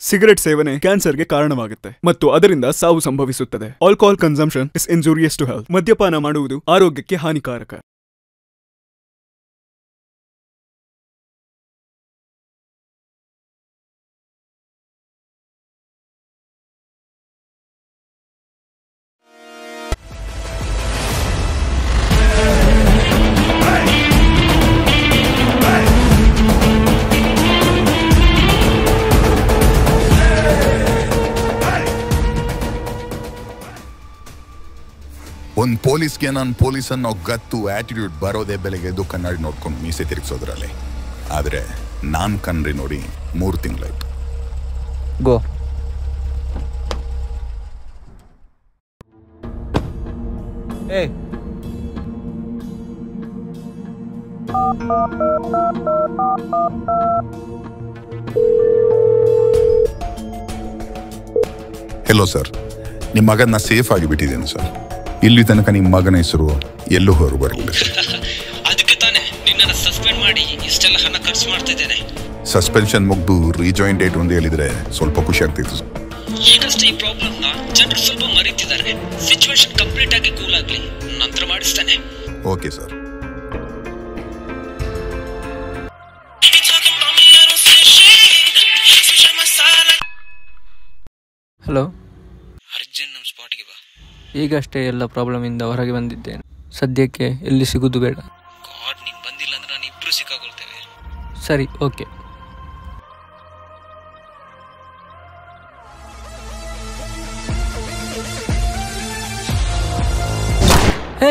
cigarette ಸೇವನೆ ಕ್ಯಾನ್ಸರ್ಗೆ ಕಾರಣವಾಗುತ್ತೆ ಮತ್ತು ಅದರಿಂದ ಸಾವು ಸಂಭವಿಸುತ್ತದೆ alcohol consumption is injurious to health ಮದ್ಯಪಾನ ಮಾಡುವುದು ಆರೋಗ್ಯಕ್ಕೆ ಹಾನಿಕಾರಕ ಒಂದ್ ಪೊಲೀಸ್ಗೆ ನಾನು ಪೊಲೀಸ್ ಅನ್ನೋ ಗತ್ತು ಆಟಿಟ್ಯೂಡ್ ಬರೋದೇ ಬೆಲೆಗೆ ಎದ್ದು ಕನ್ನಡಿ ನೋಡ್ಕೊಂಡು ಮೀಸೆ ತಿರುಗಿಸೋದ್ರಲ್ಲಿ ಆದ್ರೆ ನಾನ್ ಕಣ್ರಿ ನೋಡಿ ಮೂರು ತಿಂಗಳಾಯ್ತು ಗೋ ಏ ಹೆಲೋ ಸರ್ ನಿಮ್ಮ ಮಗನ ಸೇಫ್ ಆಗಿ ಬಿಟ್ಟಿದ್ದೇನೆ ಸರ್ ಇಲ್ಲಿ ತನಕ ನಿಮ್ಮ ಮಗನ ಹೆಸರು ಎಲ್ಲೂ ಹೊರ ಬರಲಿಲ್ಲ ಸರ್ ಅದಕ್ಕೆ ತಾನೆ ನಿನ್ನನ್ನು ಸಸ್ಪೆಂಡ್ ಮಾಡಿ ಇಷ್ಟೆಲ್ಲ ಹಣ ಖರ್ಚು ಮಾಡ್ತಾ ಇದ್ದೇನೆ ಸಸ್ಪೆನ್ಷನ್ ಮುಗ್ದು ರೀಜಾಯಿನ್ ಡೇಟ್ ಒಂದು ಹೇಳಿದ್ರೆ ಸ್ವಲ್ಪ ಖುಷಿ ಆಗ್ತಿತ್ತು ಸರ್ ಈಗಷ್ಟೇ ಈ ಪ್ರಾಬ್ಲಮ್ ನ ಜನರು ಸ್ವಲ್ಪ ಮರೀತಿದ್ದಾರೆ ಸಿಚುವೇಶನ್ ಕಂಪ್ಲೀಟ್ ಆಗಿ ಕೂಲ್ ಆಗ್ಲಿ ನಂತರ ಮಾಡಿಸ್ತೇನೆ ಓಕೆ ಸರ್ ಹಲೋ ಅರ್ಜೆಂಟ್ ನಮ್ಮ ಸ್ಪಾಟ್ಗೆ ಬಾ ಈಗಷ್ಟೇ ಎಲ್ಲ ಪ್ರಾಬ್ಲಮಿಂದ ಹೊರಗೆ ಬಂದಿದ್ದೇನೆ ಸದ್ಯಕ್ಕೆ ಎಲ್ಲಿ ಸಿಗುವುದು ಬೇಡ ಗಾಡ್ ನೀನ್ ಬಂದಿಲ್ಲ ಅಂದ್ರೆ ನಾನು ಇಬ್ರು ಸಿಕ್ಕಾಕೊಳ್ತೇವೆ ಸರಿ ಓಕೆ ಹೇ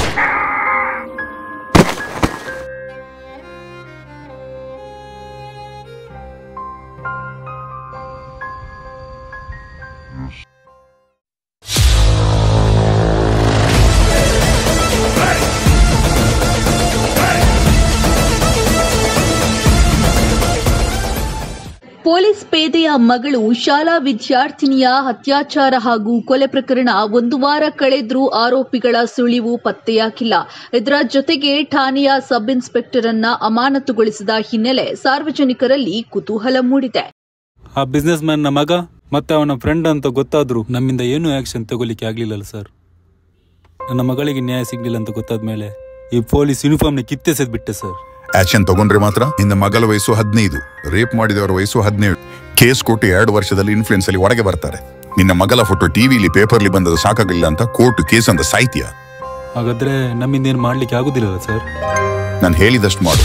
ಪೊಲೀಸ್ ಪೇದೆಯ ಮಗಳು ಶಾಲಾ ವಿದ್ಯಾರ್ಥಿನಿಯ ಅತ್ಯಾಚಾರ ಹಾಗೂ ಕೊಲೆ ಪ್ರಕರಣ ಒಂದು ವಾರ ಕಳೆದ್ರೂ ಆರೋಪಿಗಳ ಸುಳಿವು ಪತ್ತೆಯಾಗಿಲ್ಲ ಇದರ ಜೊತೆಗೆ ಠಾಣೆಯ ಸಬ್ ಇನ್ಸ್ಪೆಕ್ಟರ್ ಅನ್ನ ಅಮಾನತುಗೊಳಿಸಿದ ಹಿನ್ನೆಲೆ ಸಾರ್ವಜನಿಕರಲ್ಲಿ ಕುತೂಹಲ ಮೂಡಿದೆ ಆ ಬಿಸ್ನೆಸ್ ಮ್ಯಾನ್ನ ಮಗ ಮತ್ತೆ ಅವನ ಫ್ರೆಂಡ್ ಅಂತ ಗೊತ್ತಾದ್ರೂ ನಮ್ಮಿಂದ ಏನೂ ಆಕ್ಷನ್ ತಗೊಲಿಕ್ಕೆ ಆಗ್ಲಿಲ್ಲಲ್ಲ ಸರ್ ನನ್ನ ಮಗಳಿಗೆ ನ್ಯಾಯ ಸಿಗ್ಲಿಲ್ಲ ಅಂತ ಗೊತ್ತಾದ ಮೇಲೆ ಈ ಪೊಲೀಸ್ ಯೂನಿಫಾರ್ಮ್ನ ಕಿತ್ತೆಸೆದ್ ಬಿಟ್ಟೆ ಸರ್ ಆಕ್ಷನ್ ತಗೊಂಡ್ರೆ ಮಾತ್ರ ನಿನ್ನ ಮಗಳ ವಯಸ್ಸು ಹದಿನೈದು ರೇಪ್ ಮಾಡಿದವರ ವಯಸ್ಸು ಹದಿನೇಳು ಕೇಸ್ ಕೊಟ್ಟು ಎರಡು ವರ್ಷದಲ್ಲಿ ಇನ್ಫ್ಲೂಯೆನ್ಸ್ ಅಲ್ಲಿ ಹೊರಗೆ ಬರ್ತಾರೆ ನಿನ್ನ ಮಗಳ ಫೋಟೋ ಟಿವಿಲಿ ಪೇಪರ್ಲಿ ಬಂದದ್ದು ಸಾಕಾಗಿಲ್ಲ ಅಂತ ಕೋರ್ಟ್ ಕೇಸ್ ಅಂತ ಸಾಹಿತ್ಯ ಹಾಗಾದ್ರೆ ನಮ್ಮಿಂದ ಏನು ಮಾಡ್ಲಿಕ್ಕೆ ಆಗುದಿಲ್ಲಲ್ಲ ಸರ್ ನಾನು ಹೇಳಿದಷ್ಟು ಮಾಡು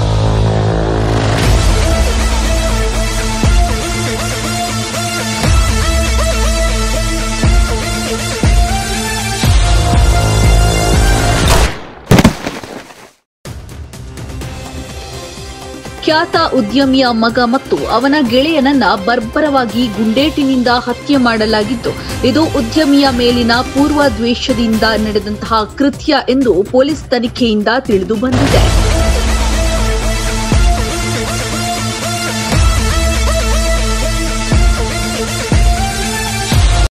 ಖ್ಯಾತ ಉದ್ಯಮಿಯ ಮಗ ಮತ್ತು ಅವನ ಗೆಳೆಯನನ್ನ ಬರ್ಬರವಾಗಿ ಗುಂಡೇಟಿನಿಂದ ಹತ್ಯೆ ಮಾಡಲಾಗಿದ್ದು ಇದು ಉದ್ಯಮಿಯ ಮೇಲಿನ ಪೂರ್ವ ದ್ವೇಷದಿಂದ ನಡೆದಂತಹ ಕೃತ್ಯ ಎಂದು ಪೊಲೀಸ್ ತನಿಖೆಯಿಂದ ತಿಳಿದು ಬಂದಿದೆ